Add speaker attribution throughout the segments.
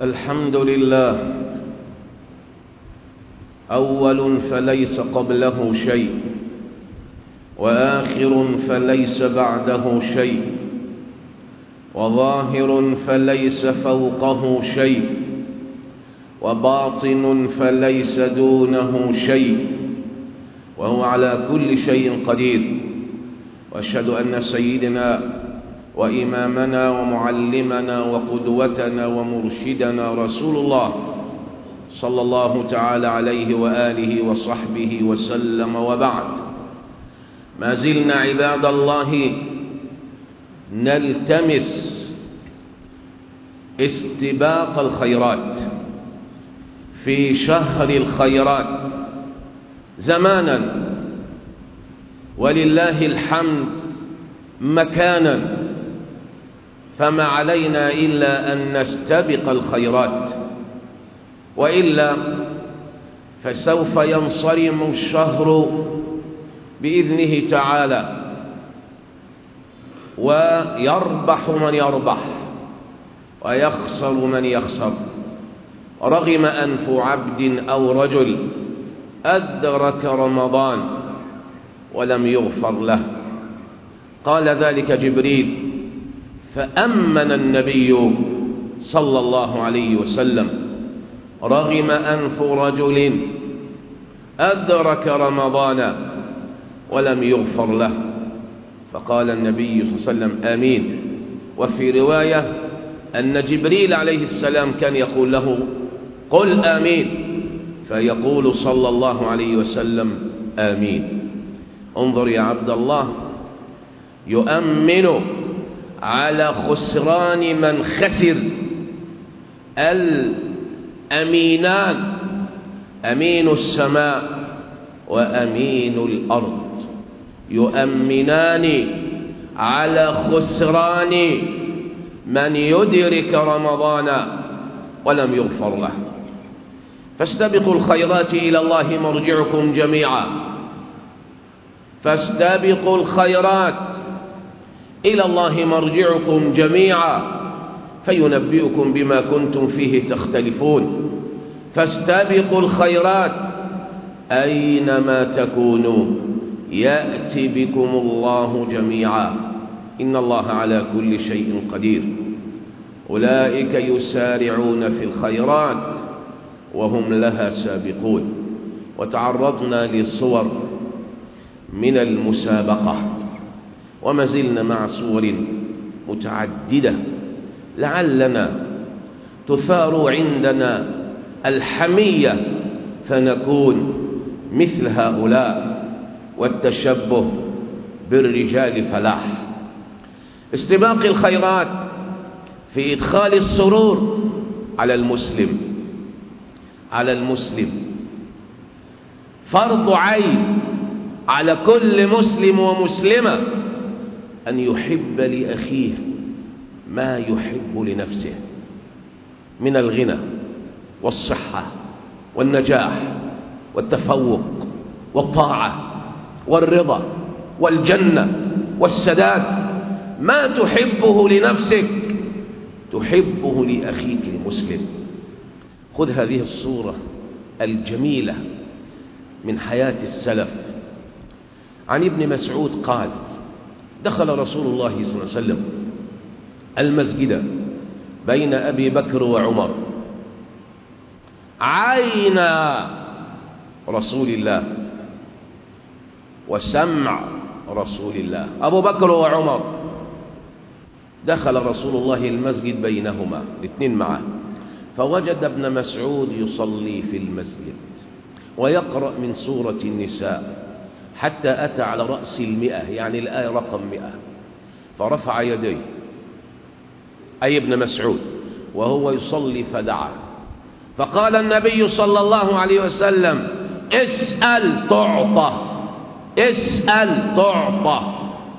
Speaker 1: الحمد لله أول فليس قبله شيء وآخر فليس بعده شيء وظاهر فليس فوقه شيء وباطن فليس دونه شيء وهو على كل شيء قدير واشهد ان سيدنا وامامنا ومعلمنا وقدوتنا ومرشدنا رسول الله صلى الله تعالى عليه واله وصحبه وسلم وبعد ما زلنا عباد الله نلتمس استباق الخيرات في شهر الخيرات زمانا ولله الحمد مكانا فما علينا إلا أن نستبق الخيرات وإلا فسوف ينصرم الشهر بإذنه تعالى ويربح من يربح ويخسر من يخسر رغم أنف عبد أو رجل أدرك رمضان ولم يغفر له قال ذلك جبريل فأمن النبي صلى الله عليه وسلم رغم أنف رجل أدرك رمضان ولم يغفر له فقال النبي صلى الله عليه وسلم آمين وفي رواية أن جبريل عليه السلام كان يقول له قل آمين فيقول صلى الله عليه وسلم آمين انظر يا عبد الله يؤمن على خسران من خسر الأمينان أمين السماء وأمين الأرض يؤمنان على خسران من يدرك رمضان ولم يغفر له فاستبقوا الخيرات إلى الله مرجعكم جميعا فاستبقوا الخيرات إلى الله مرجعكم جميعا فينبئكم بما كنتم فيه تختلفون فاستبقوا الخيرات أينما تكونوا يأتي بكم الله جميعا إن الله على كل شيء قدير أولئك يسارعون في الخيرات وهم لها سابقون وتعرضنا لصور من المسابقة وما زلنا مع صور متعددة لعلنا تثار عندنا الحمية فنكون مثل هؤلاء والتشبه بالرجال فلاح استباق الخيرات في إدخال السرور على المسلم على المسلم فرض عين على كل مسلم ومسلمة أن يحب لأخيه ما يحب لنفسه من الغنى والصحة والنجاح والتفوق والطاعة والرضا والجنة والسداد ما تحبه لنفسك تحبه لأخيك المسلم خذ هذه الصورة الجميلة من حياة السلف عن ابن مسعود قال دخل رسول الله صلى الله عليه وسلم المسجد بين أبي بكر وعمر عين رسول الله وسمع رسول الله أبو بكر وعمر دخل رسول الله المسجد بينهما الاثنين معه فوجد ابن مسعود يصلي في المسجد ويقرأ من سورة النساء حتى أتى على رأس المئة يعني الآية رقم مئة فرفع يديه أي ابن مسعود وهو يصلي فدعا فقال النبي صلى الله عليه وسلم اسأل تعطى اسأل تعطى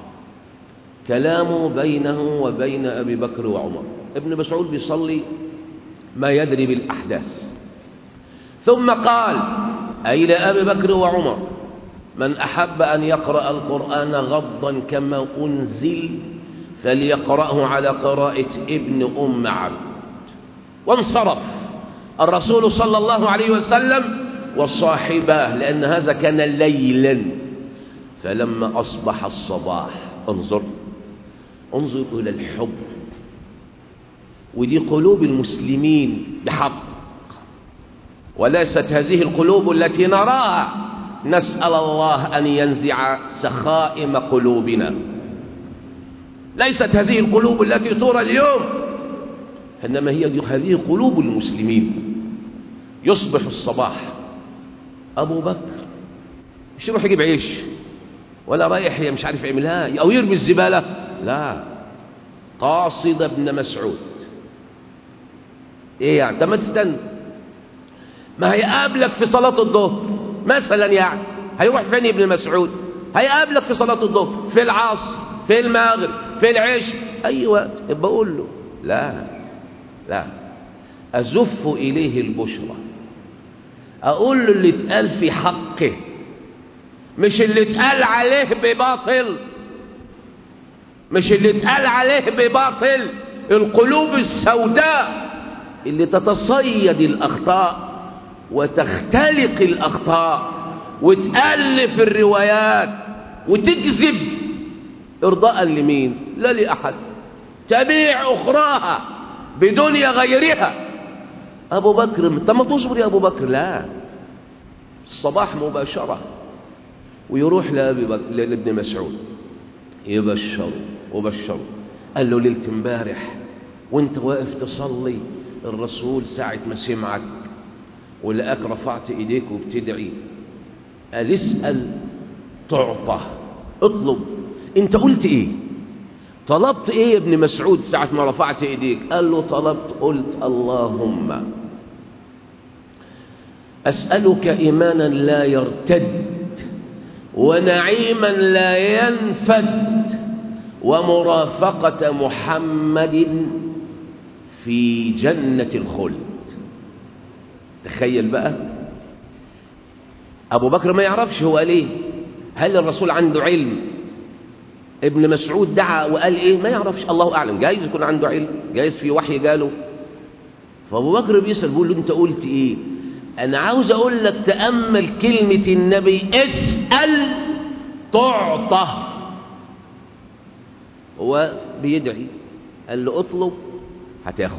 Speaker 1: كلامه بينه وبين أبي بكر وعمر ابن مسعود بيصلي ما يدري بالأحداث ثم قال أي لأبي بكر وعمر من أحب أن يقرأ القرآن غضا كما أنزل فليقرأه على قراءة ابن أم عبد وانصرف الرسول صلى الله عليه وسلم وصاحباه لأن هذا كان ليلا فلما أصبح الصباح انظر انظر إلى الحب ودي قلوب المسلمين بحق وليست هذه القلوب التي نراها نسأل الله أن ينزع سخائم قلوبنا ليست هذه القلوب التي ترى اليوم إنما هي هذه قلوب المسلمين يصبح الصباح أبو بكر مش يروح يجيب عيش ولا رايح مش عارف يعملها أو يرمي الزبالة لا قاصد ابن مسعود ايه يعني طب ما تستنى ما هيقابلك في صلاة الظهر مثلا يعني هيروح فين ابن مسعود هيقابلك في صلاة الظهر في العصر في المغرب في العشاء اي وقت بقول له لا لا ازف اليه البشرى اقول له اللي اتقال في حقه مش اللي اتقال عليه بباطل مش اللي اتقال عليه بباطل القلوب السوداء اللي تتصيد الأخطاء وتختلق الأخطاء وتألف الروايات وتكذب إرضاء لمين لا لأحد تبيع أخراها بدنيا غيرها أبو بكر طب ما تصبر يا أبو بكر لا الصباح مباشرة ويروح لأبي بكر لابن مسعود يبشره وبشره قال له ليلة امبارح وانت واقف تصلي الرسول ساعة ما سمعك ولقاك رفعت ايديك وبتدعي قال اسأل تعطى اطلب انت قلت ايه طلبت ايه يا ابن مسعود ساعة ما رفعت ايديك قال له طلبت قلت اللهم أسألك إيمانا لا يرتد ونعيما لا ينفد ومرافقة محمد في جنة الخلد تخيل بقى أبو بكر ما يعرفش هو قال إيه هل الرسول عنده علم ابن مسعود دعا وقال إيه ما يعرفش الله أعلم جايز يكون عنده علم جايز في وحي جاله فأبو بكر بيسأل بيقول له أنت قلت إيه أنا عاوز أقول لك تأمل كلمة النبي اسأل تعطى هو بيدعي قال له اطلب هتاخد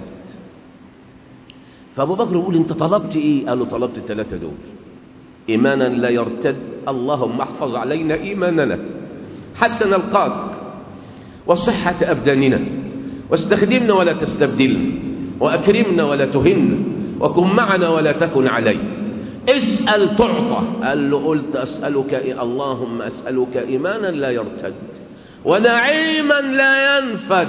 Speaker 1: فابو بكر يقول انت طلبت ايه قال له طلبت الثلاثه دول ايمانا لا يرتد اللهم احفظ علينا ايماننا حتى نلقاك وصحه ابداننا واستخدمنا ولا تستبدلنا واكرمنا ولا تهنا وكن معنا ولا تكن علي اسال تعطى قال له قلت اسالك إيه اللهم اسالك ايمانا لا يرتد ونعيما لا ينفد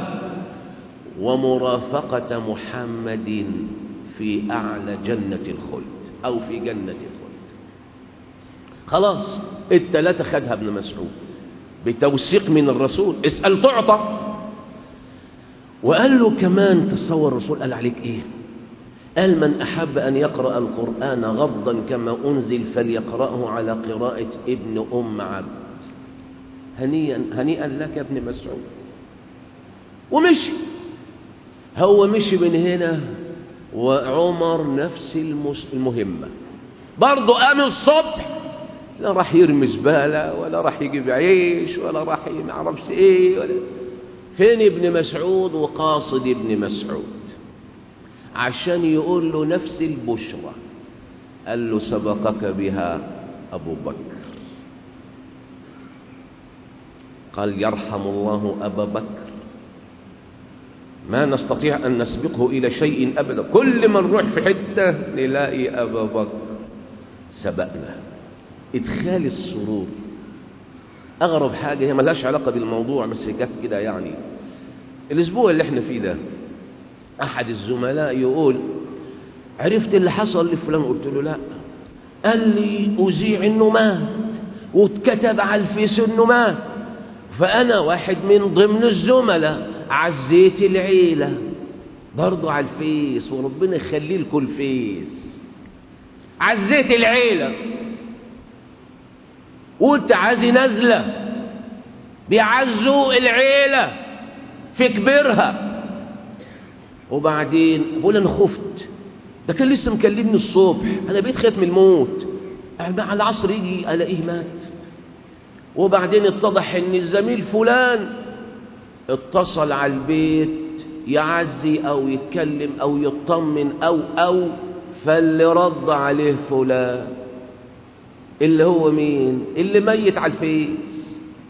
Speaker 1: ومرافقة محمد في أعلى جنة الخلد أو في جنة الخلد خلاص التلاتة خدها ابن مسعود بتوثيق من الرسول اسأل تعطى وقال له كمان تصور الرسول قال عليك ايه قال من أحب أن يقرأ القرآن غضا كما أنزل فليقرأه على قراءة ابن أم عبد هنيئا هنيئا لك يا ابن مسعود ومشي هو مشي من هنا وعمر نفس المهمة برضه قام الصبح لا راح يرمي زبالة ولا راح يجيب عيش ولا راح ما اعرفش ايه ولا فين ابن مسعود وقاصد ابن مسعود عشان يقول له نفس البشرى قال له سبقك بها أبو بكر قال يرحم الله أبا بكر ما نستطيع أن نسبقه إلى شيء أبدا كل ما نروح في حتة نلاقي أبا بكر سبقنا إدخال السرور أغرب حاجة هي ملهاش علاقة بالموضوع بس جت كده يعني الأسبوع اللي احنا فيه ده أحد الزملاء يقول عرفت اللي حصل لفلان قلت له لا قال لي أذيع إنه مات واتكتب على الفيس إنه مات فأنا واحد من ضمن الزملاء عزيت العيلة برضو على الفيس وربنا يخلي لكم الفيس عزيت العيلة وقلت عازي نازلة بيعزوا العيلة في كبرها وبعدين بقول انا خفت ده كان لسه مكلمني الصبح انا بقيت خايف من الموت على العصر يجي الاقيه مات وبعدين اتضح ان الزميل فلان اتصل على البيت يعزي او يتكلم او يطمن او او فاللي رد عليه فلان اللي هو مين اللي ميت على الفيس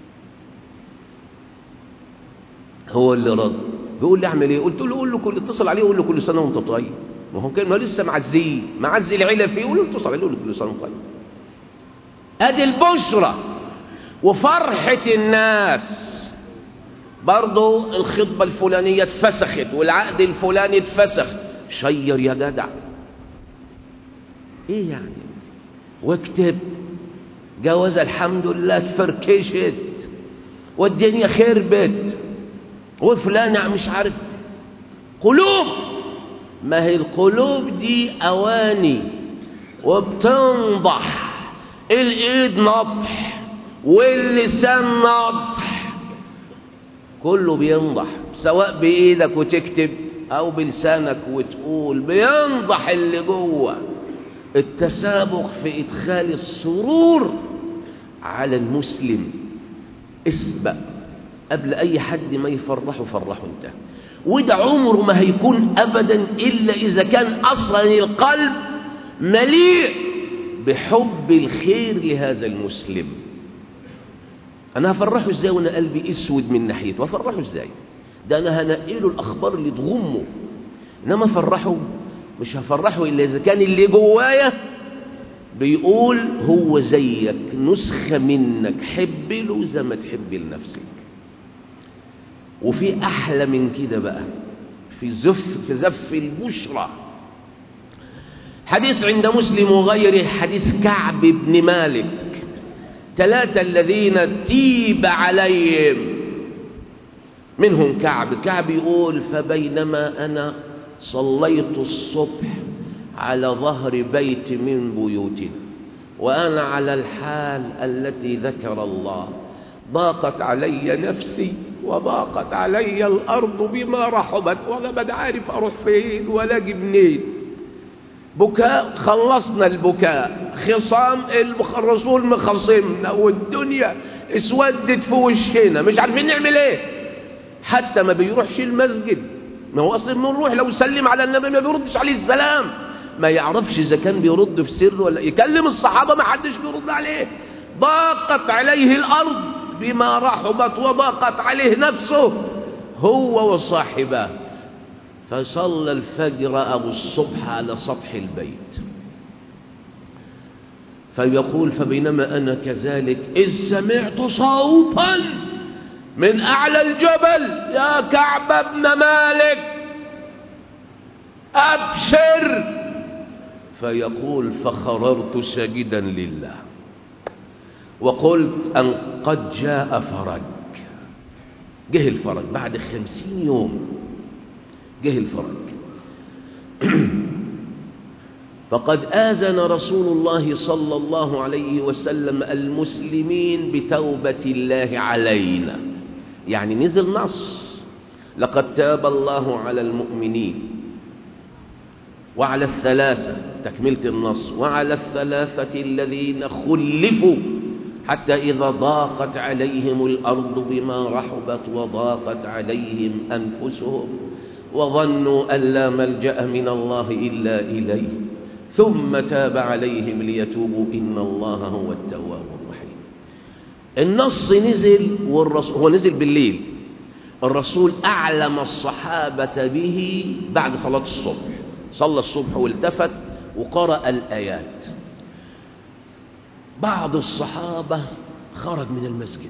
Speaker 1: هو اللي رد بيقول لي اعمل ايه قلت له قول له كل اتصل عليه وقول له كل سنه وانت طيب ما هو كان ما لسه معزيه معزي العيله فيه قول له اتصل عليه قول له كل سنه وانت طيب ادي البشرى وفرحه الناس برضه الخطبه الفلانيه اتفسخت والعقد الفلاني اتفسخ شير يا جدع ايه يعني واكتب جواز الحمد لله اتفركشت والدنيا خربت وفلان مش عارف قلوب ما هي القلوب دي اواني وبتنضح الايد نضح واللسان نضح كله بينضح سواء بايدك وتكتب او بلسانك وتقول بينضح اللي جوه التسابق في ادخال السرور على المسلم اسبق قبل اي حد ما يفرحه فرحه انت وده عمره ما هيكون ابدا الا اذا كان اصلا القلب مليء بحب الخير لهذا المسلم انا هفرحه ازاي وانا قلبي اسود من ناحيته هفرحه ازاي ده انا هنقله الاخبار اللي تغمه انما افرحه مش هفرحه الا اذا كان اللي جوايا بيقول هو زيك نسخه منك حب له زي ما تحب لنفسك وفي احلى من كده بقى في زف في زف البشرى حديث عند مسلم وغيره حديث كعب بن مالك ثلاثة الذين تيب عليهم منهم كعب كعب يقول فبينما أنا صليت الصبح على ظهر بيت من بيوتنا وأنا على الحال التي ذكر الله ضاقت علي نفسي وضاقت علي الأرض بما رحبت ولا بد عارف أروح فين ولا أجي منين بكاء خلصنا البكاء خصام الرسول مخصمنا والدنيا اسودت في وشنا مش عارفين نعمل ايه حتى ما بيروحش المسجد ما هو اصلا بنروح لو سلم على النبي ما بيردش عليه السلام ما يعرفش اذا كان بيرد في سر ولا يكلم الصحابه ما حدش بيرد عليه ضاقت عليه الارض بما رحبت وضاقت عليه نفسه هو وصاحبه فصلى الفجر أبو الصبح على سطح البيت فيقول فبينما أنا كذلك إذ سمعت صوتا من أعلى الجبل يا كعب بن مالك أبشر فيقول فخررت ساجدا لله وقلت أن قد جاء فرج جه الفرج بعد خمسين يوم جه الفرج فقد آذن رسول الله صلى الله عليه وسلم المسلمين بتوبة الله علينا يعني نزل نص لقد تاب الله على المؤمنين وعلى الثلاثة تكملة النص وعلى الثلاثة الذين خلفوا حتى إذا ضاقت عليهم الأرض بما رحبت وضاقت عليهم أنفسهم وظنوا أن لا ملجأ من الله إلا إليه ثم تاب عليهم ليتوبوا إن الله هو التواب الرحيم النص نزل والرسول هو نزل بالليل الرسول أعلم الصحابة به بعد صلاة الصبح صلى الصبح والتفت وقرأ الآيات بعض الصحابة خرج من المسجد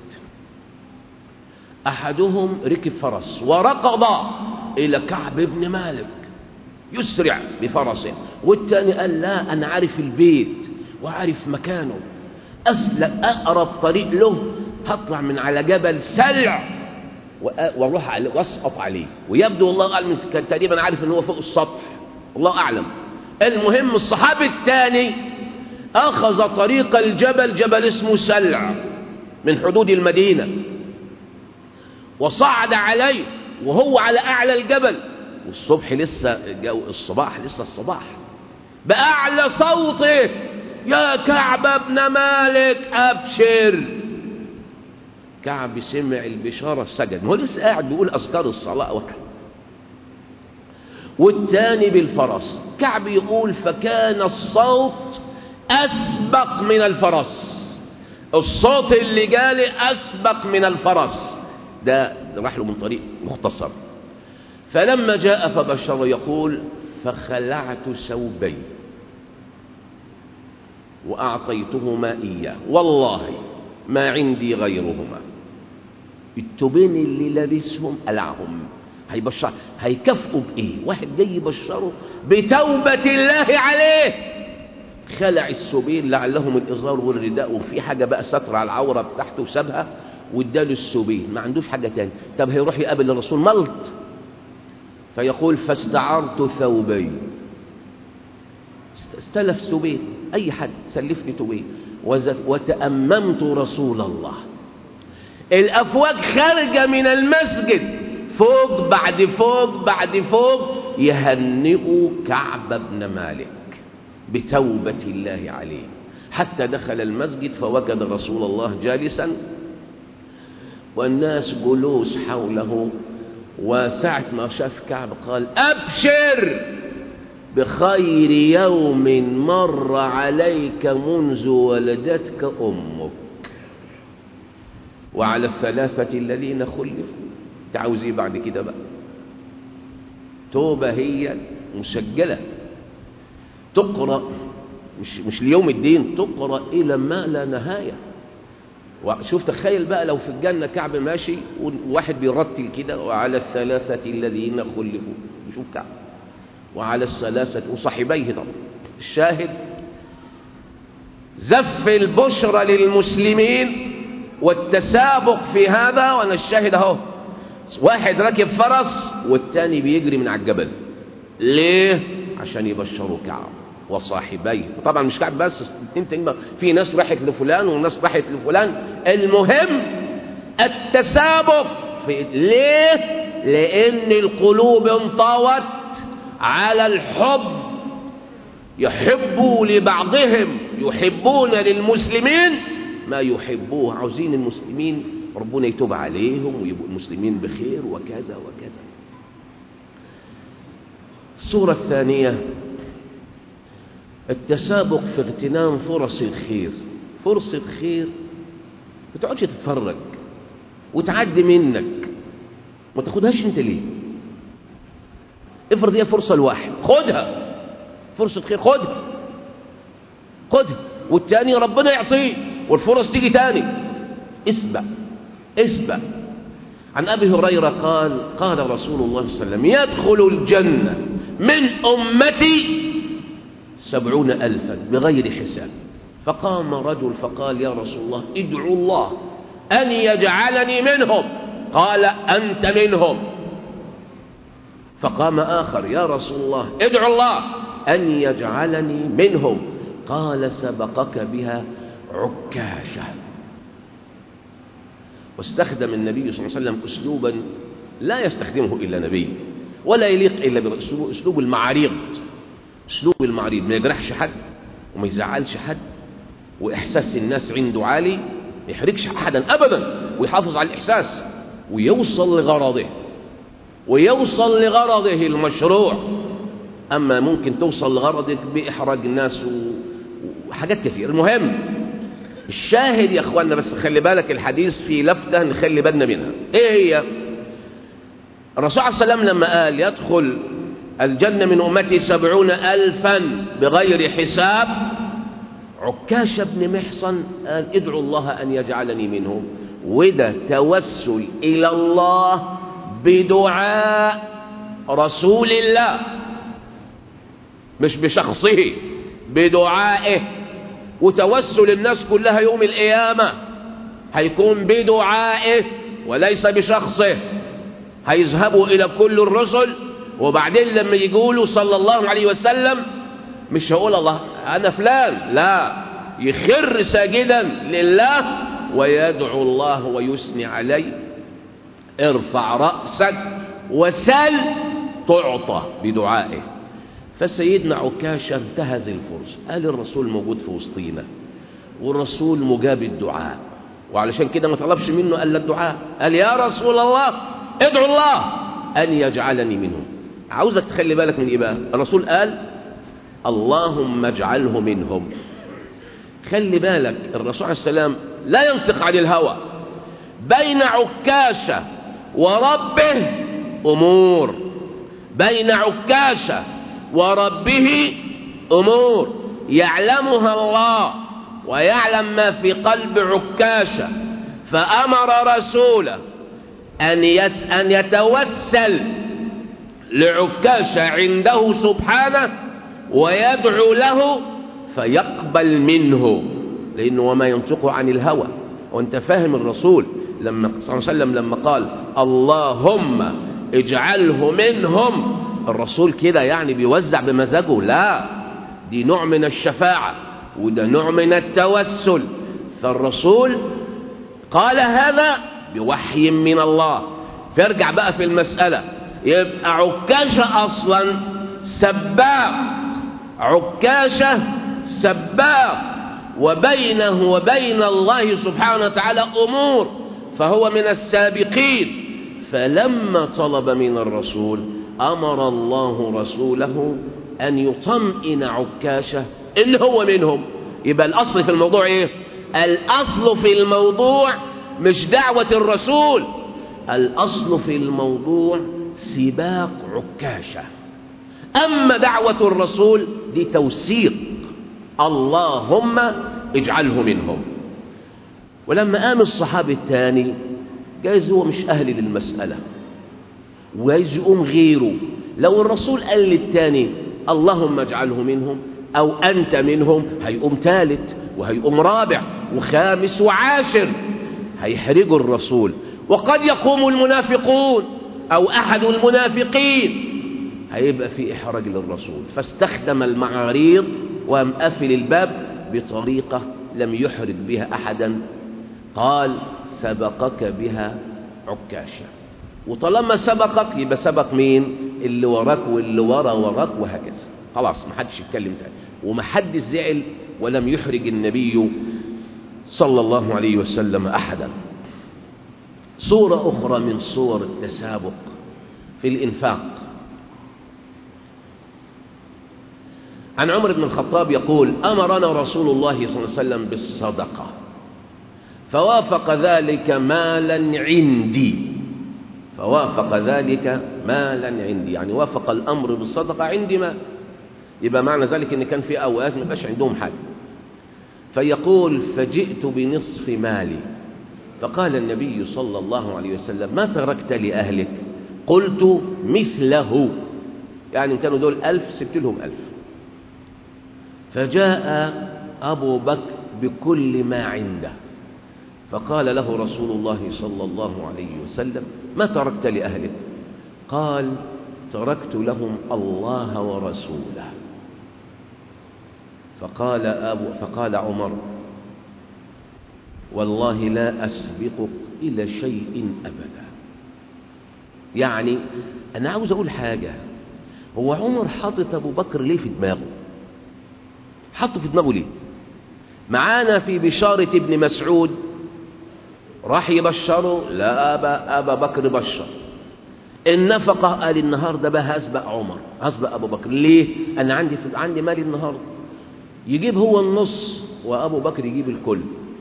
Speaker 1: أحدهم ركب فرس وركض إلى كعب بن مالك يسرع بفرسه والثاني قال لا أنا عارف البيت وعارف مكانه أسلق أقرب طريق له هطلع من على جبل سلع واروح عليه واسقط عليه ويبدو الله اعلم كان تقريبا عارف ان هو فوق السطح الله اعلم المهم الصحابي الثاني اخذ طريق الجبل جبل اسمه سلع من حدود المدينه وصعد عليه وهو على اعلى الجبل والصبح لسه جو الصباح لسه الصباح بأعلى صوته يا كعب ابن مالك أبشر كعب سمع البشارة سجد هو لسه قاعد بيقول أذكار الصلاة واحد والتاني بالفرس كعب يقول فكان الصوت أسبق من الفرس الصوت اللي جالي أسبق من الفرس ده راح له من طريق مختصر فلما جاء فبشر يقول فخلعت ثوبي وأعطيتهما إياه والله ما عندي غيرهما التوبين اللي لابسهم قلعهم هيبشر هيكافئوا بإيه واحد جاي يبشره بتوبة الله عليه خلع السبيل لعلهم الإزار والرداء وفي حاجة بقى ستر على العورة بتاعته وسابها واداله السبيل ما عندوش حاجة تاني طب هيروح يقابل الرسول ملط فيقول فاستعرت ثوبي استلف سبيل أي حد سلفني توبين وتأممت رسول الله الأفواج خارجة من المسجد فوق بعد فوق بعد فوق يهنئوا كعب بن مالك بتوبة الله عليه حتى دخل المسجد فوجد رسول الله جالسا والناس جلوس حوله وساعة ما شاف كعب قال أبشر بخير يوم مر عليك منذ ولدتك أمك وعلى الثلاثة الذين خلفوا تعوزي بعد كده بقى توبة هي مسجلة تقرأ مش, مش ليوم الدين تقرأ إلى ما لا نهاية وشوف تخيل بقى لو في الجنة كعب ماشي وواحد بيرتل كده وعلى الثلاثة الذين خلفوا شوف كعب وعلى الثلاثة وصاحبيه طبعا الشاهد زف البشرى للمسلمين والتسابق في هذا وانا الشاهد اهو واحد راكب فرس والتاني بيجري من على الجبل ليه عشان يبشروا كعب وصاحبيه وطبعا مش كعب بس في ناس راحت لفلان وناس راحت لفلان المهم التسابق في ليه لان القلوب انطوت على الحب يحبوا لبعضهم يحبون للمسلمين ما يحبوه عاوزين المسلمين ربنا يتوب عليهم ويبقوا المسلمين بخير وكذا وكذا الصورة الثانية التسابق في اغتنام فرص الخير فرصة خير ما تقعدش تتفرج وتعدي منك ما تاخدهاش انت ليه افرض هي فرصة لواحد خدها فرصة خير خدها خدها والتاني ربنا يعطيه والفرص تيجي تاني اسبق اسبق عن أبي هريرة قال قال رسول الله صلى الله عليه وسلم يدخل الجنة من أمتي سبعون ألفا بغير حساب فقام رجل فقال يا رسول الله ادعو الله أن يجعلني منهم قال أنت منهم فقام آخر يا رسول الله ادعو الله أن يجعلني منهم قال سبقك بها عكاشة واستخدم النبي صلى الله عليه وسلم أسلوبا لا يستخدمه إلا نبي ولا يليق إلا بأسلوب أسلوب المعاريض أسلوب المعاريض ما يجرحش حد وما يزعلش حد وإحساس الناس عنده عالي ما يحرجش أحدا أبدا ويحافظ على الإحساس ويوصل لغرضه ويوصل لغرضه المشروع أما ممكن توصل لغرضك بإحراج الناس وحاجات كثير المهم الشاهد يا أخوانا بس خلي بالك الحديث في لفتة نخلي بالنا منها إيه هي الرسول عليه السلام لما قال يدخل الجنة من أمتي سبعون ألفا بغير حساب عكاش بن محصن قال ادعوا الله أن يجعلني منهم وده توسل إلى الله بدعاء رسول الله مش بشخصه بدعائه وتوسل الناس كلها يوم القيامة هيكون بدعائه وليس بشخصه هيذهبوا إلى كل الرسل وبعدين لما يقولوا صلى الله عليه وسلم مش هقول الله أنا فلان لا يخر ساجدا لله ويدعو الله ويثني عليه ارفع رأسك وسل تعطى بدعائه فسيدنا عكاشة انتهز الفرصة قال الرسول موجود في وسطينا والرسول مجاب الدعاء وعلشان كده ما طلبش منه الا الدعاء قال يا رسول الله ادعو الله ان يجعلني منهم عاوزك تخلي بالك من ايه بقى الرسول قال اللهم اجعله منهم خلي بالك الرسول عليه السلام لا ينطق عن الهوى بين عكاشة وربه أمور بين عكاشة وربه أمور يعلمها الله ويعلم ما في قلب عكاشة فأمر رسوله أن أن يتوسل لعكاشة عنده سبحانه ويدعو له فيقبل منه لأنه وما ينطق عن الهوى وانت فاهم الرسول لما صلى الله عليه وسلم لما قال اللهم اجعله منهم الرسول كده يعني بيوزع بمزاجه لا دي نوع من الشفاعة وده نوع من التوسل فالرسول قال هذا بوحي من الله فارجع بقى في المسألة يبقى عكاشة أصلا سباق عكاشة سباق وبينه وبين الله سبحانه وتعالى أمور فهو من السابقين فلما طلب من الرسول أمر الله رسوله أن يطمئن عكاشة اللي هو منهم يبقى الأصل في الموضوع إيه الأصل في الموضوع مش دعوة الرسول الأصل في الموضوع سباق عكاشة أما دعوة الرسول دي توثيق اللهم اجعله منهم ولما قام الصحابي الثاني جايز هو مش أهل للمسألة وجايز يقوم غيره لو الرسول قال للتاني اللهم اجعله منهم أو أنت منهم هيقوم ثالث وهيقوم رابع وخامس وعاشر هيحرجوا الرسول وقد يقوم المنافقون أو أحد المنافقين هيبقى في إحراج للرسول فاستخدم المعاريض وقام قافل الباب بطريقة لم يحرج بها أحدا قال سبقك بها عكاشة وطالما سبقك يبقى سبق مين اللي وراك واللي ورا وراك وهكذا خلاص ما حدش يتكلم تاني وما حدش زعل ولم يحرج النبي صلى الله عليه وسلم أحدا صورة أخرى من صور التسابق في الإنفاق عن عمر بن الخطاب يقول أمرنا رسول الله صلى الله عليه وسلم بالصدقة فوافق ذلك مالا عندي فوافق ذلك مالا عندي يعني وافق الأمر بالصدقة عندي مال يبقى معنى ذلك ان كان في اوقات ما يبقاش عندهم حاجه فيقول فجئت بنصف مالي فقال النبي صلى الله عليه وسلم ما تركت لأهلك قلت مثله يعني إن كانوا دول ألف سبت لهم ألف فجاء أبو بكر بكل ما عنده فقال له رسول الله صلى الله عليه وسلم ما تركت لأهلك قال تركت لهم الله ورسوله فقال أبو فقال عمر والله لا أسبقك إلى شيء أبدا يعني أنا عاوز أقول حاجة هو عمر حاطط أبو بكر ليه في دماغه حطه في دماغه ليه معانا في بشارة ابن مسعود راح يبشره لا أبا, أبا بكر بشر النفقة قال النهاردة بقى هسبق عمر هسبق أبو بكر ليه أنا عندي في عندي مالي النهاردة يجيب هو النص وأبو بكر يجيب الكل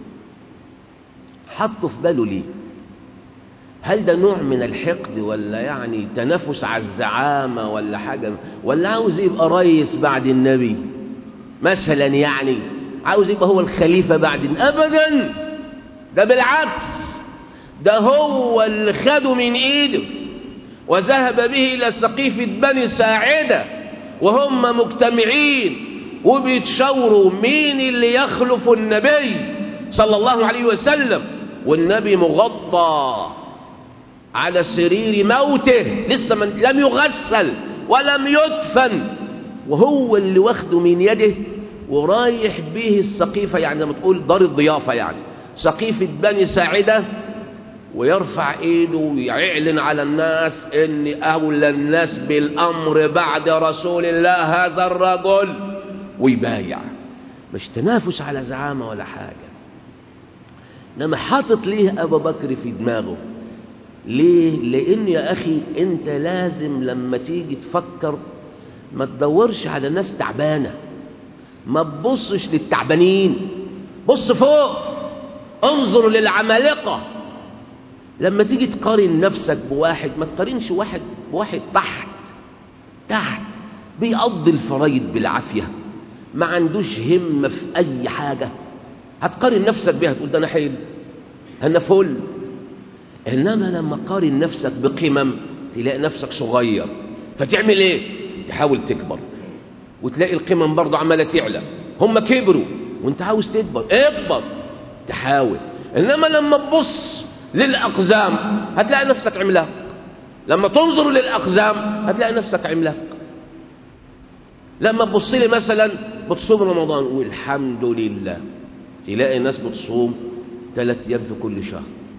Speaker 1: حطه في باله ليه هل ده نوع من الحقد ولا يعني تنافس على الزعامة ولا حاجة ولا عاوز يبقى رئيس بعد النبي مثلا يعني عاوز يبقى هو الخليفة بعد أبدا ده بالعكس ده هو اللي خده من ايده وذهب به إلى سقيفة بني ساعدة وهم مجتمعين وبيتشاوروا مين اللي يخلف النبي صلى الله عليه وسلم والنبي مغطى على سرير موته لسه من لم يغسل ولم يدفن وهو اللي واخده من يده ورايح به السقيفة يعني لما تقول دار الضيافة يعني سقيفة بني ساعدة ويرفع ايده ويعلن على الناس ان اولى الناس بالامر بعد رسول الله هذا الرجل ويبايع مش تنافس على زعامة ولا حاجة انما حاطط ليه ابو بكر في دماغه ليه لان يا اخي انت لازم لما تيجي تفكر ما تدورش على ناس تعبانة ما تبصش للتعبانين بص فوق انظر للعمالقة لما تيجي تقارن نفسك بواحد ما تقارنش واحد بواحد تحت تحت بيقضي الفرايد بالعافية ما عندوش همة في أي حاجة هتقارن نفسك بيها تقول ده أنا حلو أنا فل إنما لما قارن نفسك بقمم تلاقي نفسك صغير فتعمل إيه؟ تحاول تكبر وتلاقي القمم برضه عمالة تعلى هم كبروا وانت عاوز تكبر اكبر تحاول إنما لما تبص للأقزام هتلاقي نفسك عملاق لما تنظر للأقزام هتلاقي نفسك عملاق لما تبص لي مثلا بتصوم رمضان والحمد لله تلاقي ناس بتصوم ثلاث ايام في كل شهر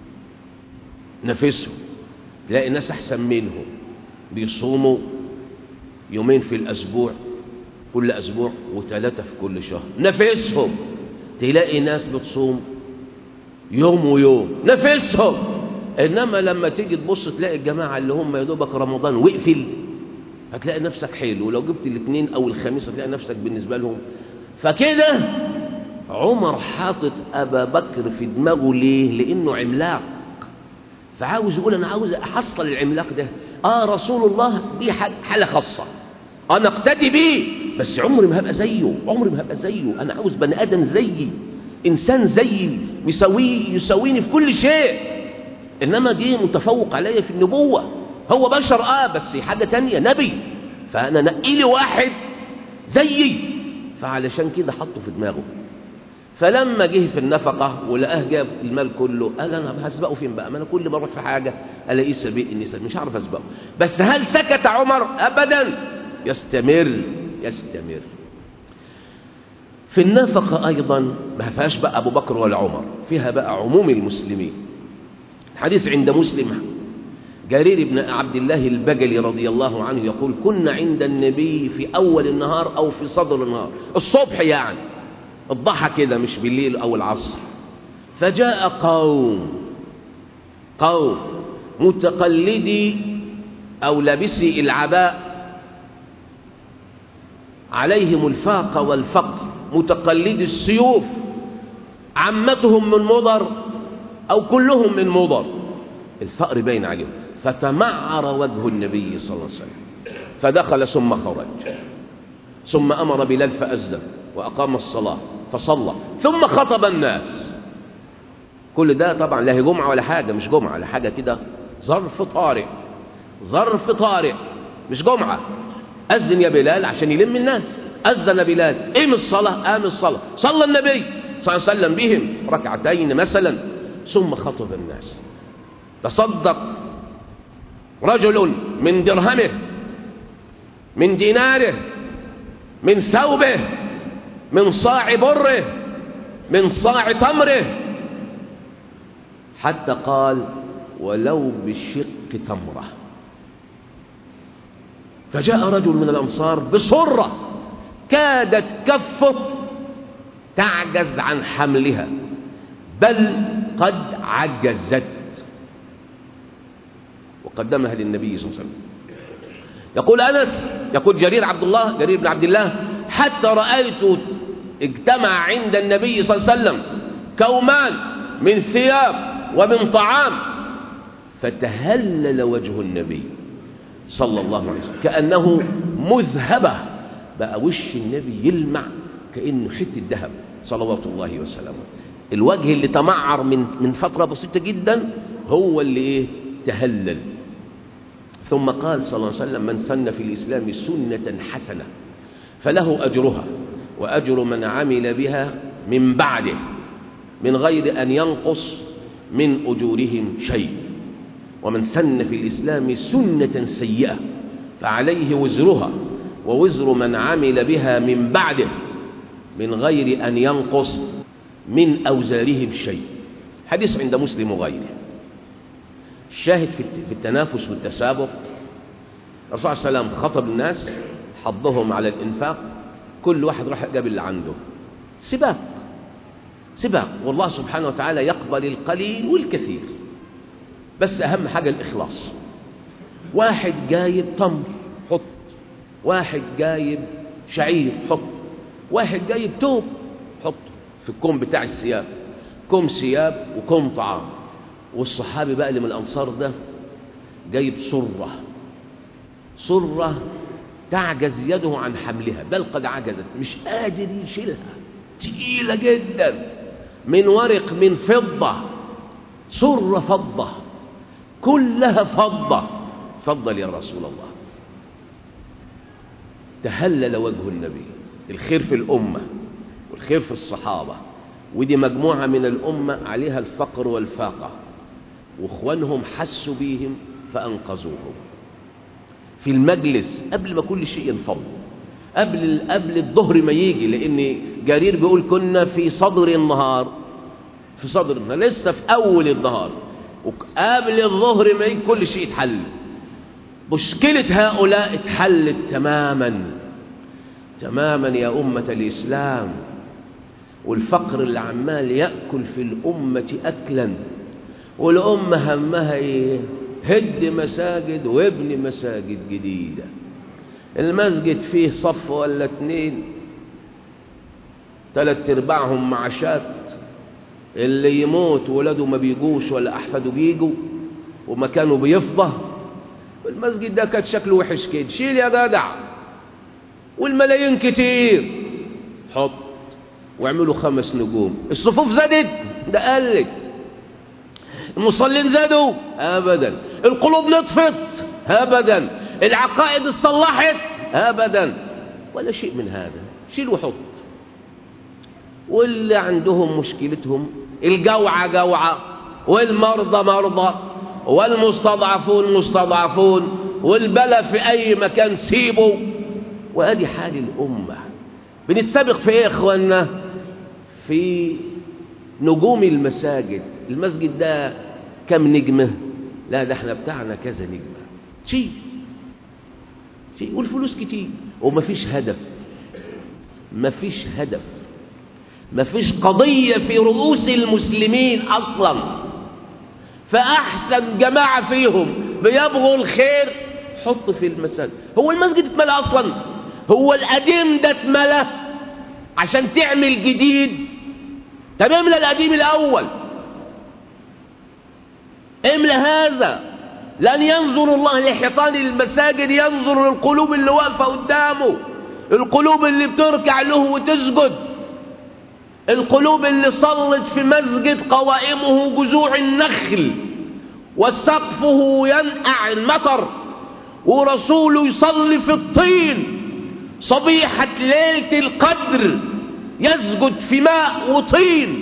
Speaker 1: نفسهم تلاقي ناس احسن منهم بيصوموا يومين في الاسبوع كل اسبوع وثلاثه في كل شهر نفسهم تلاقي ناس بتصوم يوم ويوم نفسهم انما لما تيجي تبص تلاقي الجماعه اللي هم يا دوبك رمضان وقفل هتلاقي نفسك حلو ولو جبت الاثنين او الخميس هتلاقي نفسك بالنسبه لهم فكده عمر حاطط ابا بكر في دماغه ليه لانه عملاق فعاوز يقول انا عاوز احصل العملاق ده اه رسول الله دي حاله خاصه انا اقتدي بيه بس عمري ما هبقى زيه عمري ما هبقى زيه انا عاوز بني ادم زيي انسان زيي يساويه يساويني في كل شيء انما جه متفوق عليا في النبوه هو بشر اه بس حاجه تانية نبي فانا نقي لي واحد زيي فعلشان كده حطه في دماغه فلما جه في النفقة ولقاه جاب المال كله قال أنا هسبقه فين بقى ما أنا كل ما أروح في حاجة ألاقيه سابقني مش عارف أسبقه بس هل سكت عمر أبدا يستمر يستمر في النفقة أيضا ما فيهاش بقى أبو بكر ولا عمر فيها بقى عموم المسلمين حديث عند مسلم جرير بن عبد الله البجلي رضي الله عنه يقول كنا عند النبي في أول النهار أو في صدر النهار الصبح يعني الضحى كده مش بالليل أو العصر فجاء قوم قوم متقلدي أو لابسي العباء عليهم الفاقة والفقر متقلدي السيوف عمتهم من مضر أو كلهم من مضر الفقر باين عليهم فتمعر وجه النبي صلى الله عليه وسلم فدخل ثم خرج ثم أمر بلال فأذن وأقام الصلاة فصلى ثم خطب الناس كل ده طبعا لا هي جمعة ولا حاجة مش جمعة ولا حاجة كده ظرف طارئ ظرف طارئ مش جمعة أذن يا بلال عشان يلم الناس أذن بلال قيم الصلاة قام الصلاة صلى النبي صلى الله عليه وسلم بهم ركعتين مثلا ثم خطب الناس تصدق رجل من درهمه من ديناره من ثوبه من صاع بره من صاع تمره حتى قال ولو بشق تمره فجاء رجل من الأنصار بصرة كادت كفه تعجز عن حملها بل قد عجزت وقدمها للنبي صلى الله عليه وسلم يقول أنس يقول جرير عبد الله جرير بن عبد الله حتى رأيت اجتمع عند النبي صلى الله عليه وسلم كومان من ثياب ومن طعام فتهلل وجه النبي صلى الله عليه وسلم كأنه مذهبة بقى وش النبي يلمع كأنه حتة ذهب صلوات الله وسلامه الوجه اللي تمعر من من فترة بسيطة جدا هو اللي ايه تهلل ثم قال صلى الله عليه وسلم من سن في الإسلام سنة حسنة فله أجرها وأجر من عمل بها من بعده من غير أن ينقص من أجورهم شيء ومن سن في الإسلام سنة سيئة فعليه وزرها ووزر من عمل بها من بعده من غير أن ينقص من أوزارهم شيء حديث عند مسلم وغيره الشاهد في التنافس والتسابق الرسول صلى الله عليه وسلم خطب الناس حضهم على الإنفاق كل واحد راح جاب اللي عنده سباق سباق والله سبحانه وتعالى يقبل القليل والكثير بس أهم حاجة الإخلاص واحد جايب تمر حط واحد جايب شعير حط واحد جايب توب حط في الكوم بتاع الثياب كوم ثياب وكوم طعام والصحابي بقى اللي من الأنصار ده جايب صرة صرة تعجز يده عن حملها بل قد عجزت مش قادر يشيلها تقيلة جدا من ورق من فضة صرة فضة كلها فضة فضل يا رسول الله تهلل وجه النبي الخير في الأمة والخير في الصحابة ودي مجموعة من الأمة عليها الفقر والفاقة واخوانهم حسوا بيهم فأنقذوهم في المجلس قبل ما كل شيء ينفض قبل قبل الظهر ما يجي لأن جرير بيقول كنا في صدر النهار في صدر النهار لسه في أول النهار وقبل الظهر ما يجي كل شيء يتحل مشكلة هؤلاء اتحلت تماما تماما يا أمة الإسلام والفقر اللي عمال يأكل في الأمة أكلا والأمة همها إيه هد مساجد وابن مساجد جديدة المسجد فيه صف ولا اتنين تلات ارباعهم معاشات اللي يموت ولاده ما بيجوش ولا أحفاده بيجوا ومكانه بيفضى والمسجد ده كان شكله وحش كده شيل يا جدع والملايين كتير حط واعملوا خمس نجوم الصفوف زادت ده قلت المصلين زادوا ابدا القلوب نطفت ابدا العقائد اتصلحت ابدا ولا شيء من هذا شيل وحط واللي عندهم مشكلتهم الجوعة جوعة والمرضى مرضى والمستضعفون مستضعفون والبلا في أي مكان سيبوا وأدي حال الأمة بنتسابق في إيه يا إخوانا في نجوم المساجد المسجد ده كم نجمة لا ده احنا بتاعنا كذا نجمة شيء شيء والفلوس كتير ومفيش هدف مفيش هدف مفيش قضية في رؤوس المسلمين أصلا فأحسن جماعة فيهم بيبغوا الخير حط في المساجد هو المسجد اتملى أصلا هو القديم ده اتملى عشان تعمل جديد طب املى القديم الأول املى هذا لن ينظر الله لحيطان المساجد ينظر للقلوب اللي واقفة قدامه القلوب اللي بتركع له وتسجد القلوب اللي صلت في مسجد قوائمه جذوع النخل وسقفه ينقع المطر ورسوله يصلي في الطين صبيحة ليلة القدر يسجد في ماء وطين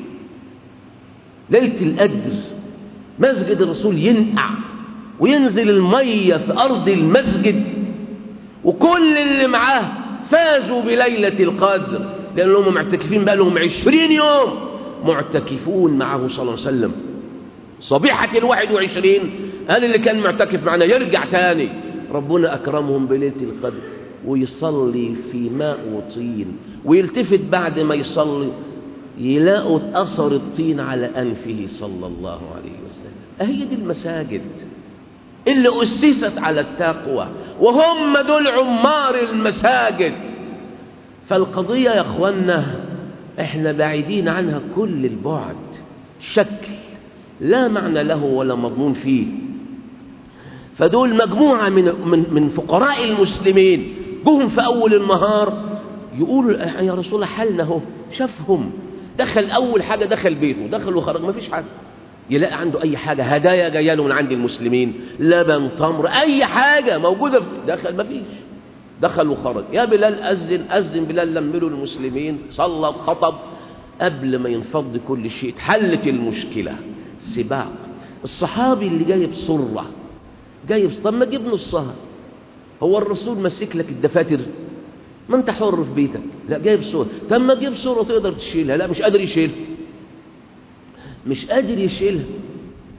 Speaker 1: ليلة القدر مسجد الرسول ينقع وينزل المية في أرض المسجد وكل اللي معاه فازوا بليلة القدر لأنهم معتكفين بقى لهم عشرين يوم معتكفون معه صلى الله عليه وسلم صبيحة الواحد وعشرين قال اللي كان معتكف معنا يرجع تاني ربنا أكرمهم بليلة القدر ويصلي في ماء وطين ويلتفت بعد ما يصلي يلاقوا أثر الطين على أنفه صلى الله عليه وسلم أهي دي المساجد اللي أسست على التقوى وهم دول عمار المساجد فالقضية يا أخوانا احنا بعيدين عنها كل البعد شكل لا معنى له ولا مضمون فيه فدول مجموعة من, من, من فقراء المسلمين جهم في أول النهار يقولوا يا رسول الله حالنا اهو شافهم دخل أول حاجة دخل بيته دخل وخرج ما فيش حاجة يلاقي عنده أي حاجة هدايا جاية له من عند المسلمين لبن تمر أي حاجة موجودة دخل ما فيش دخل وخرج يا بلال أذن أذن بلال لملوا المسلمين صلى خطب قبل ما ينفض كل شيء اتحلت المشكلة سباق الصحابي اللي جايب صرة جايب طب ما جيب نصها هو الرسول ماسك لك الدفاتر ما انت حر في بيتك لا جايب صورة طب ما تجيب صورة تقدر تشيلها لا مش قادر يشيلها مش قادر يشيلها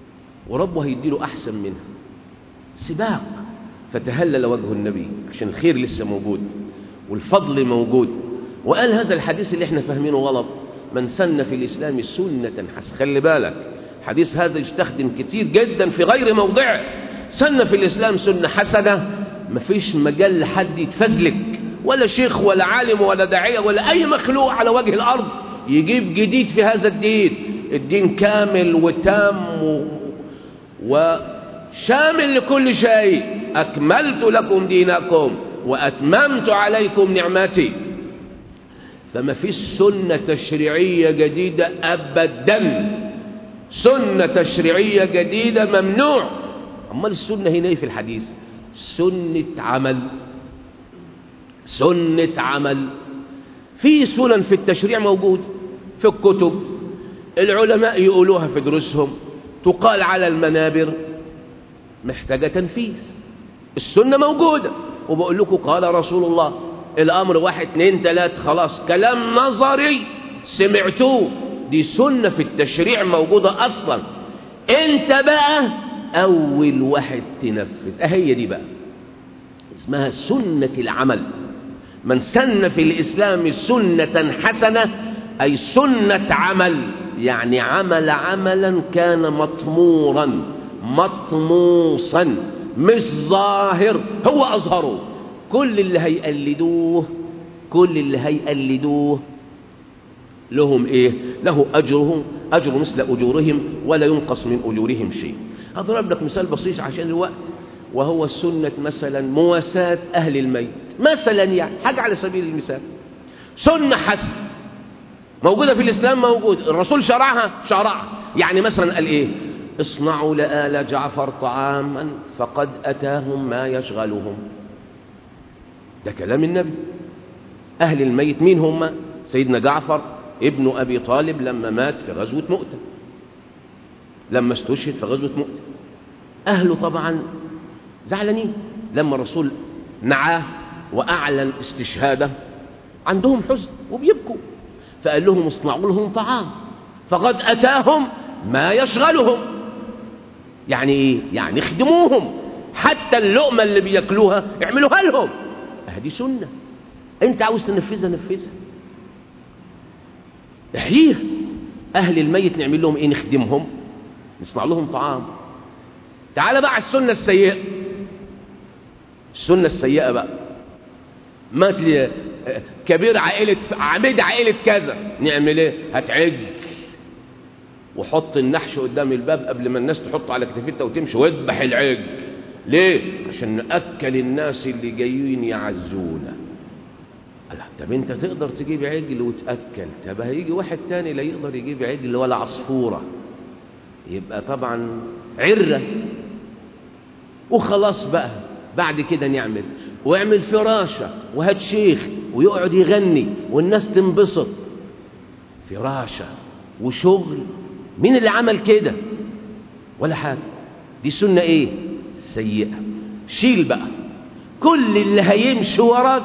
Speaker 1: وربه هيديله أحسن منها سباق فتهلل وجه النبي عشان الخير لسه موجود والفضل موجود وقال هذا الحديث اللي احنا فاهمينه غلط من سن في الإسلام سنة حسنة خلي بالك حديث هذا يستخدم كتير جدا في غير موضعه سن في الإسلام سنة حسنة مفيش مجال لحد يتفزلك ولا شيخ ولا عالم ولا داعية ولا أي مخلوق على وجه الأرض يجيب جديد في هذا الدين الدين كامل وتام و... وشامل لكل شيء أكملت لكم دينكم وأتممت عليكم نعمتي فما فيش سنة تشريعية جديدة أبدا سنة تشريعية جديدة ممنوع أمال السنة هنا في الحديث سنة عمل سنة عمل في سنن في التشريع موجود في الكتب العلماء يقولوها في دروسهم تقال على المنابر محتاجة تنفيذ السنة موجودة وبقول لكم قال رسول الله الأمر واحد اتنين تلات خلاص كلام نظري سمعتوه دي سنة في التشريع موجودة أصلا انت بقى أول واحد تنفذ أهي دي بقى اسمها سنة العمل من سن في الإسلام سنة حسنة أي سنة عمل يعني عمل عملا كان مطمورا مطموسا مش ظاهر هو أظهره كل اللي هيقلدوه كل اللي هيقلدوه لهم ايه له اجرهم اجر مثل اجورهم ولا ينقص من اجورهم شيء اضرب لك مثال بسيط عشان الوقت وهو السنة مثلا مواساة اهل الميت مثلا يعني حاجة على سبيل المثال سنة حسن موجودة في الاسلام موجود الرسول شرعها شرعها يعني مثلا قال ايه اصنعوا لآل جعفر طعاما فقد اتاهم ما يشغلهم ده كلام النبي أهل الميت مين هم سيدنا جعفر ابن أبي طالب لما مات في غزوة مؤتة لما استشهد في غزوة مؤتة أهله طبعا زعلانين لما الرسول نعاه وأعلن استشهاده عندهم حزن وبيبكوا فقال لهم اصنعوا لهم طعام فقد أتاهم ما يشغلهم يعني إيه؟ يعني اخدموهم حتى اللقمة اللي بياكلوها اعملوها لهم هذه سنة انت عاوز تنفذها نفذها احييها اهل الميت نعمل لهم ايه نخدمهم نصنع لهم طعام تعال بقى على السنة السيئة السنة السيئة بقى مات لي كبير عائلة عميد عائلة كذا نعمل ايه هتعج وحط النحش قدام الباب قبل ما الناس تحطه على كتفتها وتمشي واذبح العج ليه عشان نأكل الناس اللي جايين يعزونا لا طب انت تقدر تجيب عجل وتأكل طب هيجي واحد تاني لا يقدر يجيب عجل ولا عصفورة يبقى طبعا عرة وخلاص بقى بعد كده نعمل واعمل فراشة وهات شيخ ويقعد يغني والناس تنبسط فراشة وشغل مين اللي عمل كده ولا حاجة دي سنة ايه سيئة شيل بقى كل اللي هيمشي وراك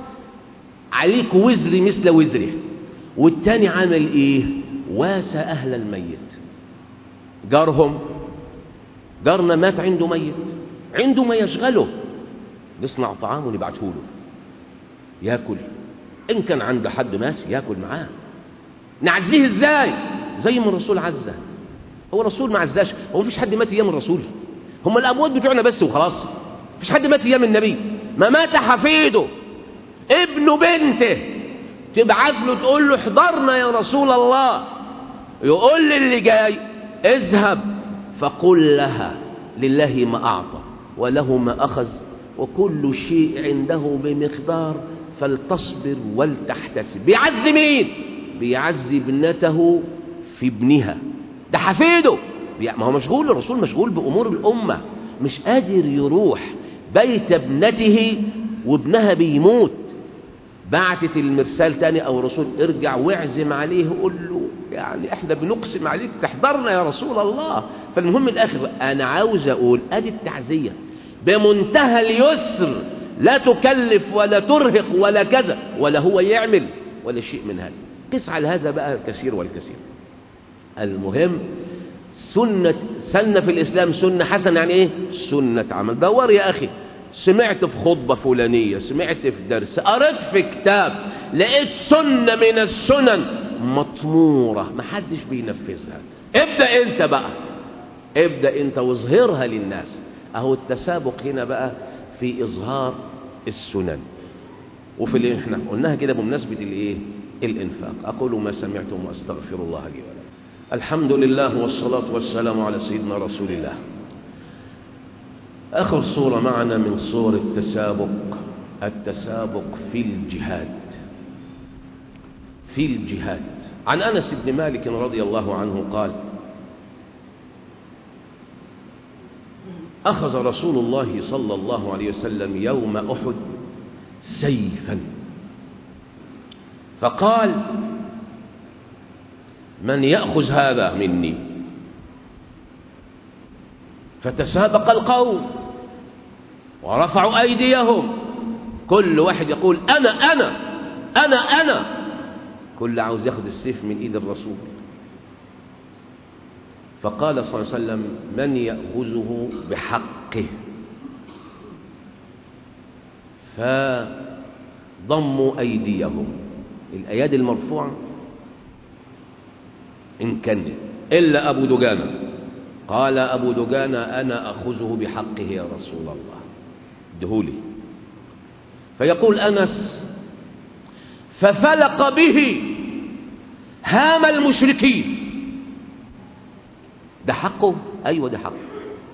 Speaker 1: عليك وزر مثل وزره والتاني عمل ايه واسى اهل الميت جارهم جارنا مات عنده ميت عنده ما يشغله نصنع طعام ونبعته له ياكل ان كان عنده حد ماس ياكل معاه نعزيه ازاي زي ما الرسول عزه هو الرسول ما عزاش هو مفيش حد مات ايام الرسول هم الاموات بتوعنا بس وخلاص مفيش حد مات ايام النبي ما مات حفيده ابن بنته تبعت له تقول له احضرنا يا رسول الله يقول للي جاي اذهب فقل لها لله ما اعطى وله ما اخذ وكل شيء عنده بمقدار فلتصبر ولتحتسب بيعزي مين بيعزي ابنته في ابنها ده حفيده ما هو مشغول الرسول مشغول بأمور الأمة مش قادر يروح بيت ابنته وابنها بيموت بعتت المرسال تاني أو الرسول ارجع واعزم عليه وقول له يعني احنا بنقسم عليك تحضرنا يا رسول الله فالمهم الآخر أنا عاوز أقول أدي التعزية بمنتهى اليسر لا تكلف ولا ترهق ولا كذا ولا هو يعمل ولا شيء من هذا قس على هذا بقى الكثير والكثير المهم سنة سنة في الإسلام سنة حسنة يعني إيه سنة عمل دور يا أخي سمعت في خطبة فلانية سمعت في درس قريت في كتاب لقيت سنة من السنن مطمورة محدش بينفذها ابدأ انت بقى ابدأ انت واظهرها للناس اهو التسابق هنا بقى في اظهار السنن وفي اللي احنا قلناها كده بمناسبة الايه الانفاق اقول ما سمعتم واستغفر الله لي ولكم الحمد لله والصلاة والسلام على سيدنا رسول الله آخر صورة معنا من صور التسابق التسابق في الجهاد في الجهاد عن أنس بن مالك رضي الله عنه قال أخذ رسول الله صلى الله عليه وسلم يوم أحد سيفا فقال من يأخذ هذا مني فتسابق القوم ورفعوا أيديهم كل واحد يقول أنا أنا أنا أنا كل عاوز ياخد السيف من إيد الرسول فقال صلى الله عليه وسلم من يأخذه بحقه فضموا أيديهم الأيادي المرفوعة إن كانت إلا أبو دجانة قال أبو دجانة أنا أخذه بحقه يا رسول الله دهولي فيقول أنس ففلق به هام المشركين ده حقه أيوة ده حقه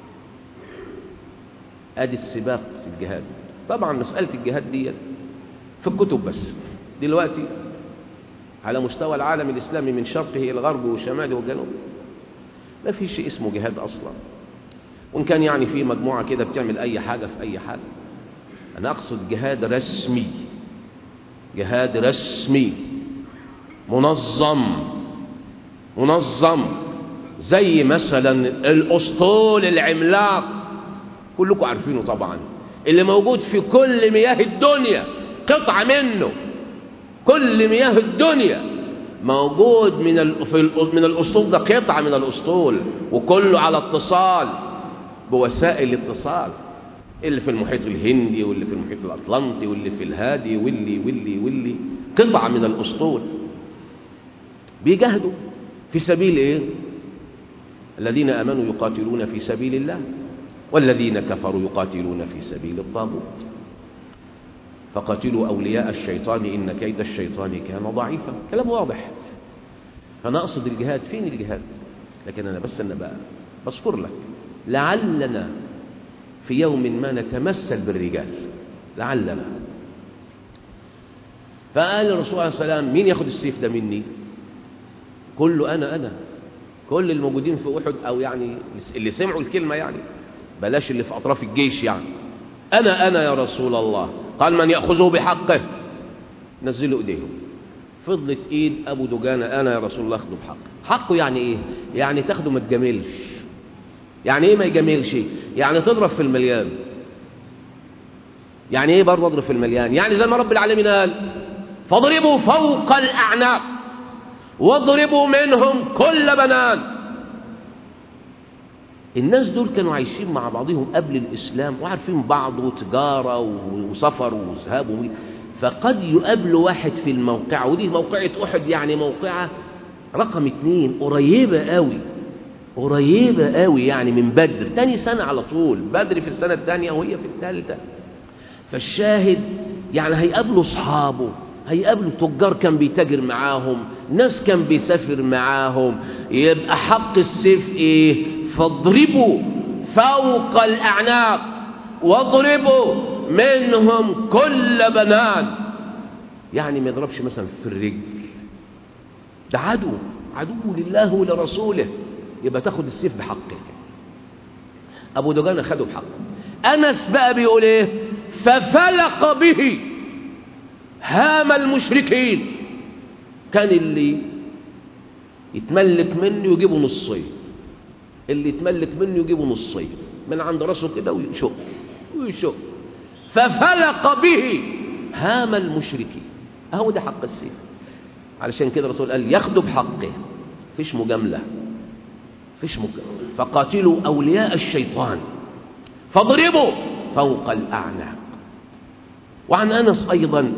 Speaker 1: أدي السباق في الجهاد طبعا مسألة الجهاد دي في الكتب بس دلوقتي على مستوى العالم الإسلامي من شرقه إلى الغرب وشماله وجنوبه ما في شيء اسمه جهاد أصلا وإن كان يعني في مجموعة كده بتعمل أي حاجة في أي حاجة أنا أقصد جهاد رسمي جهاد رسمي منظم منظم زي مثلا الأسطول العملاق كلكم عارفينه طبعا اللي موجود في كل مياه الدنيا قطعة منه كل مياه الدنيا موجود من ال... في ال... من الاسطول ده قطعه من الاسطول وكله على اتصال بوسائل الاتصال اللي في المحيط الهندي واللي في المحيط الاطلنطي واللي في الهادي واللي واللي واللي قطعه من الاسطول بيجاهدوا في سبيل ايه الذين امنوا يقاتلون في سبيل الله والذين كفروا يقاتلون في سبيل الطاغوت فقاتلوا أولياء الشيطان إن كيد الشيطان كان ضعيفا كلام واضح فأنا أقصد الجهاد فين الجهاد لكن أنا بس أنا بقى بذكر لك لعلنا في يوم ما نتمثل بالرجال لعلنا فقال الرسول عليه السلام مين ياخد السيف ده مني كله أنا أنا كل الموجودين في أحد أو يعني اللي سمعوا الكلمة يعني بلاش اللي في أطراف الجيش يعني أنا أنا يا رسول الله قال من يأخذه بحقه نزلوا ايديهم فضلت ايد ابو دجانة انا يا رسول الله اخده بحقه حقه يعني ايه يعني تاخده ما تجاملش يعني ايه ما يجاملش يعني تضرب في المليان يعني ايه برضه اضرب في المليان يعني زي ما رب العالمين قال فاضربوا فوق الاعناق واضربوا منهم كل بنان الناس دول كانوا عايشين مع بعضهم قبل الإسلام وعارفين بعض وتجارة وسفر وذهاب فقد يقابلوا واحد في الموقعة ودي موقعة أحد يعني موقعة رقم اتنين قريبة قوي قريبة قوي يعني من بدر تاني سنة على طول بدر في السنة الثانية وهي في الثالثة فالشاهد يعني هيقابلوا أصحابه هيقابلوا تجار كان بيتاجر معاهم ناس كان بيسافر معاهم يبقى حق السيف ايه فاضربوا فوق الأعناق واضربوا منهم كل بنان يعني ما يضربش مثلا في الرجل ده عدو عدو لله ولرسوله يبقى تاخد السيف بحقه أبو دجان خده بحقه أنس بقى بيقول إيه ففلق به هام المشركين كان اللي يتملك منه يجيبه نصين اللي يتملك منه يجيبه نصين من عند راسه كده ويشق ويشق ففلق به هام المشركين اهو ده حق السيف علشان كده الرسول قال ياخده بحقه مفيش مجامله فيش ممكن فقاتلوا أولياء الشيطان فاضربوا فوق الأعناق وعن أنس أيضا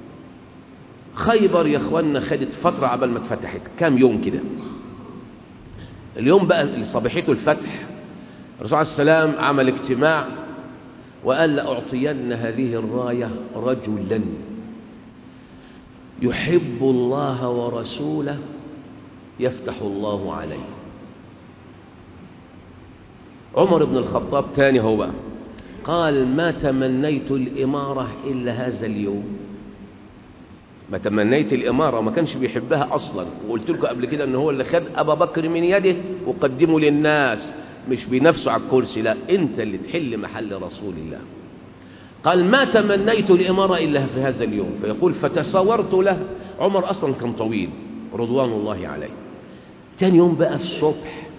Speaker 1: خيبر يا اخوانا خدت فترة عبال ما اتفتحت كام يوم كده اليوم بقى اللي صبحته الفتح الرسول عليه السلام عمل اجتماع وقال لأعطين هذه الراية رجلا يحب الله ورسوله يفتح الله عليه عمر بن الخطاب تاني هو بقى قال ما تمنيت الإمارة إلا هذا اليوم ما تمنيت الإمارة وما كانش بيحبها أصلا وقلت لكم قبل كده أن هو اللي خد أبا بكر من يده وقدمه للناس مش بنفسه على الكرسي لا أنت اللي تحل محل رسول الله قال ما تمنيت الإمارة إلا في هذا اليوم فيقول فتساورت له عمر أصلا كان طويل رضوان الله عليه تاني يوم بقى الصبح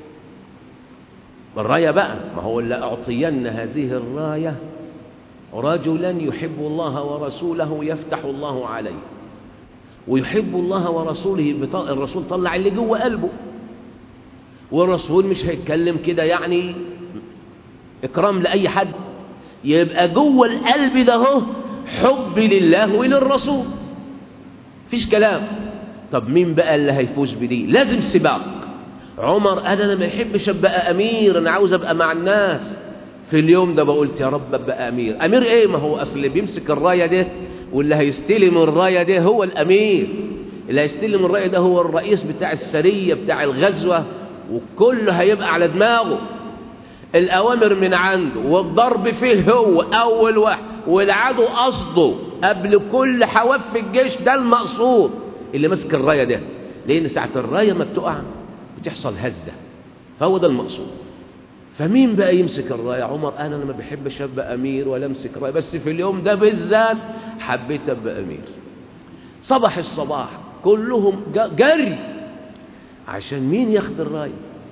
Speaker 1: الراية بقى ما هو اللي أعطين هذه الراية رجلا يحب الله ورسوله يفتح الله عليه ويحب الله ورسوله الرسول طلع اللي جوه قلبه والرسول مش هيتكلم كده يعني إكرام لأي حد يبقى جوه القلب ده هو حب لله وللرسول فيش كلام طب مين بقى اللي هيفوز بدي لازم سباق عمر قال انا ما يحبش ابقى امير انا عاوز ابقى مع الناس في اليوم ده بقولت يا رب ابقى امير امير ايه ما هو اصل اللي بيمسك الرايه ده واللي هيستلم الرايه ده هو الامير اللي هيستلم الرايه ده هو الرئيس بتاع السريه بتاع الغزوه وكله هيبقى على دماغه الأوامر من عنده والضرب فيه هو أول واحد والعدو قصده قبل كل حواف في الجيش ده المقصود اللي ماسك الراية ده لأن ساعة الراية ما بتقع بتحصل هزة فهو ده المقصود فمين بقى يمسك الراية عمر قال أنا ما بحبش أبقى أمير ولا أمسك راية بس في اليوم ده بالذات حبيت أبقى أمير صباح الصباح كلهم جري عشان مين ياخد الرايه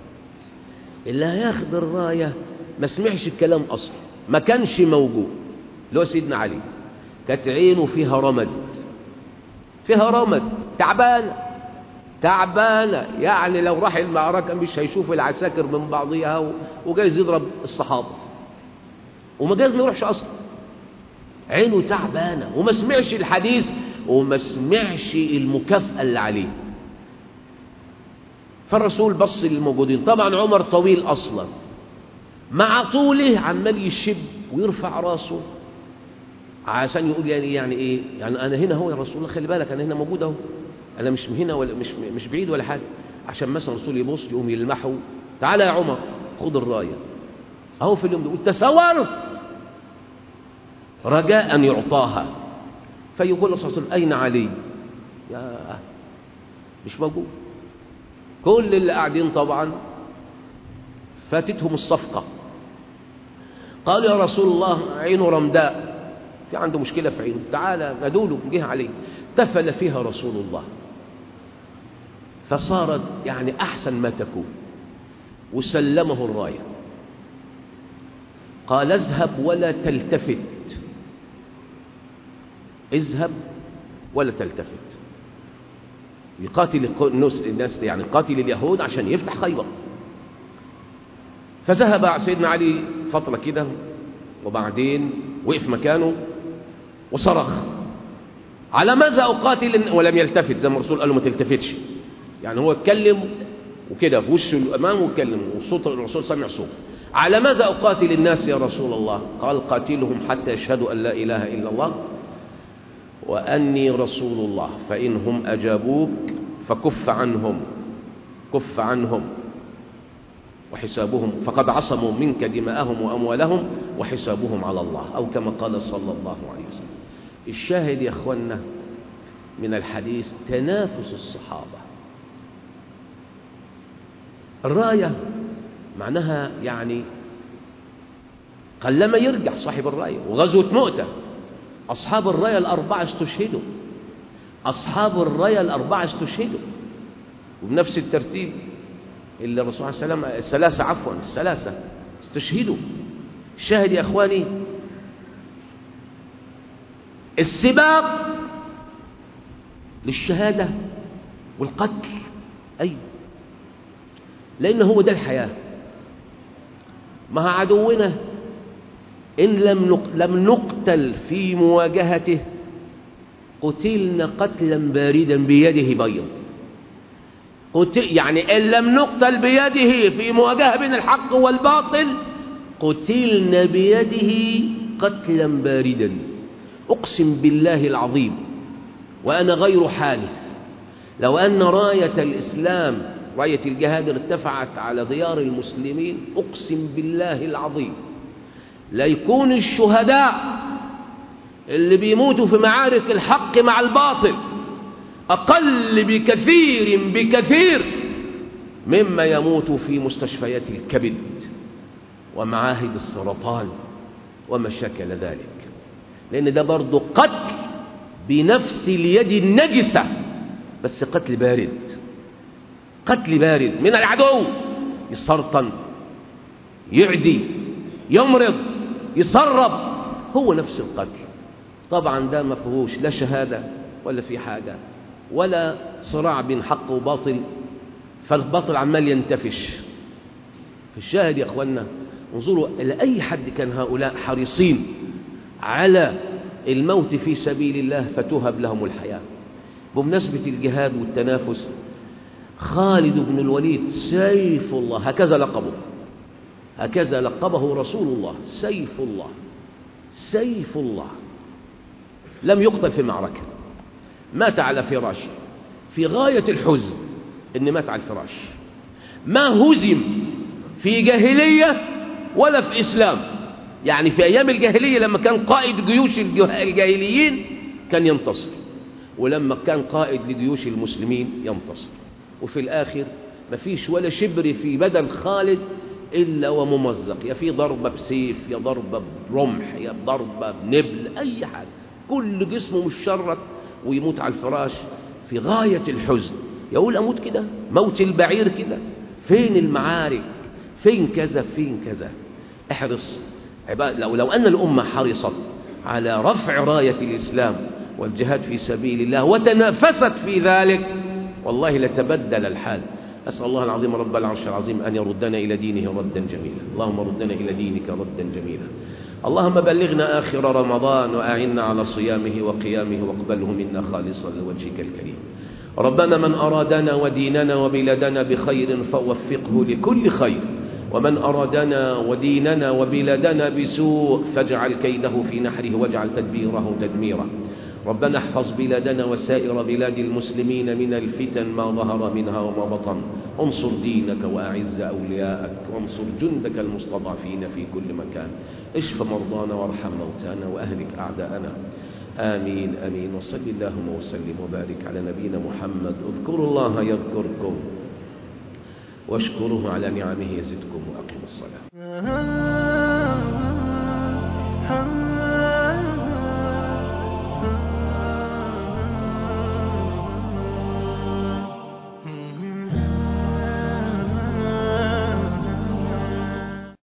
Speaker 1: اللي هياخد الراية ما سمعش الكلام أصلا ما كانش موجود اللي هو سيدنا علي كانت عينه فيها رمد فيها رمد تعبانة تعبانة يعني لو راح المعركة مش هيشوف العساكر من بعضها وجايز يضرب الصحابة وما جايز ما يروحش أصلا عينه تعبانة وما سمعش الحديث وما سمعش المكافأة اللي عليه فالرسول بص للموجودين طبعا عمر طويل أصلا مع طوله عمال يشب ويرفع راسه عشان يقول يعني يعني ايه يعني انا هنا هو يا رسول الله خلي بالك انا هنا موجود اهو انا مش هنا ولا مش مش بعيد ولا حاجه عشان مثلا الرسول يبص يقوم يلمحه تعالى يا عمر خد الرايه اهو في اليوم ده تساورت رجاء ان يعطاها فيقول الرسول صلى الله عليه وسلم اين علي يا مش موجود كل اللي قاعدين طبعا فاتتهم الصفقة قال يا رسول الله عينه رمداء في عنده مشكلة في عينه تعالى ندوله جه عليه تفل فيها رسول الله فصارت يعني أحسن ما تكون وسلمه الراية قال اذهب ولا تلتفت اذهب ولا تلتفت يقاتل الناس يعني قاتل اليهود عشان يفتح خيبر فذهب سيدنا علي فترة كده وبعدين وقف مكانه وصرخ على ماذا أقاتل ولم يلتفت زي ما الرسول قال له ما تلتفتش يعني هو اتكلم وكده في وشه الأمام واتكلم وصوت الرسول سمع صوت على ماذا أقاتل الناس يا رسول الله قال قاتلهم حتى يشهدوا أن لا إله إلا الله وأني رسول الله فإن هم أجابوك فكف عنهم كف عنهم وحسابهم فقد عصموا منك دماءهم وأموالهم وحسابهم على الله أو كما قال صلى الله عليه وسلم الشاهد يا أخوانا من الحديث تنافس الصحابة الراية معناها يعني قلما يرجع صاحب الراية وغزوة مؤتة أصحاب الراية الأربعة استشهدوا أصحاب الراية الأربعة استشهدوا وبنفس الترتيب اللي الرسول عليه السلام الثلاثة عفوا الثلاثة استشهدوا الشاهد يا أخواني السباق للشهادة والقتل أيوه لأن هو ده الحياة مع عدونا إن لم لم نقتل في مواجهته قتلنا قتلا باردا بيده بيض قتل يعني إن لم نقتل بيده في مواجهة بين الحق والباطل قتلنا بيده قتلا باردا أقسم بالله العظيم وأنا غير حالف لو أن راية الإسلام راية الجهاد ارتفعت على ديار المسلمين أقسم بالله العظيم ليكون الشهداء اللي بيموتوا في معارك الحق مع الباطل أقل بكثير بكثير مما يموت في مستشفيات الكبد ومعاهد السرطان وما شكل ذلك لأن ده برضه قتل بنفس اليد النجسة بس قتل بارد قتل بارد من العدو يسرطن يعدي يمرض يسرب هو نفس القتل طبعا ده ما فيهوش لا شهادة ولا في حاجة ولا صراع بين حق وباطل فالباطل عمال ينتفش في الشاهد يا اخوانا انظروا إلى أي حد كان هؤلاء حريصين على الموت في سبيل الله فتهب لهم الحياة بمناسبة الجهاد والتنافس خالد بن الوليد سيف الله هكذا لقبه هكذا لقبه رسول الله سيف الله سيف الله لم يقتل في معركة مات على فراشه في غاية الحزن إن مات على الفراش ما هزم في جاهلية ولا في إسلام يعني في أيام الجاهلية لما كان قائد جيوش الجاهليين كان ينتصر ولما كان قائد لجيوش المسلمين ينتصر وفي الآخر مفيش ولا شبر في بدن خالد إلا وممزق يا في ضربة بسيف يا ضربة برمح يا ضربة بنبل أي حاجة كل جسمه مشرط ويموت على الفراش في غاية الحزن يقول أموت كده موت البعير كده فين المعارك فين كذا فين كذا احرص عباد لو, لو أن الأمة حرصت على رفع راية الإسلام والجهاد في سبيل الله وتنافست في ذلك والله لتبدل الحال أسأل الله العظيم رب العرش العظيم أن يردنا إلى دينه ردا جميلا اللهم ردنا إلى دينك ردا جميلا اللهم بلغنا آخر رمضان وأعنا على صيامه وقيامه واقبله منا خالصا لوجهك الكريم ربنا من أرادنا وديننا وبلادنا بخير فوفقه لكل خير ومن أرادنا وديننا وبلادنا بسوء فاجعل كيده في نحره واجعل تدبيره تدميرا ربنا احفظ بلادنا وسائر بلاد المسلمين من الفتن ما ظهر منها وما بطن انصر دينك وأعز أولياءك وانصر جندك المستضعفين في كل مكان اشف مرضانا وارحم موتانا وأهلك أعداءنا آمين آمين وصل اللهم وسلم وبارك على نبينا محمد اذكروا الله يذكركم واشكروه على نعمه يزدكم وأقيموا الصلاة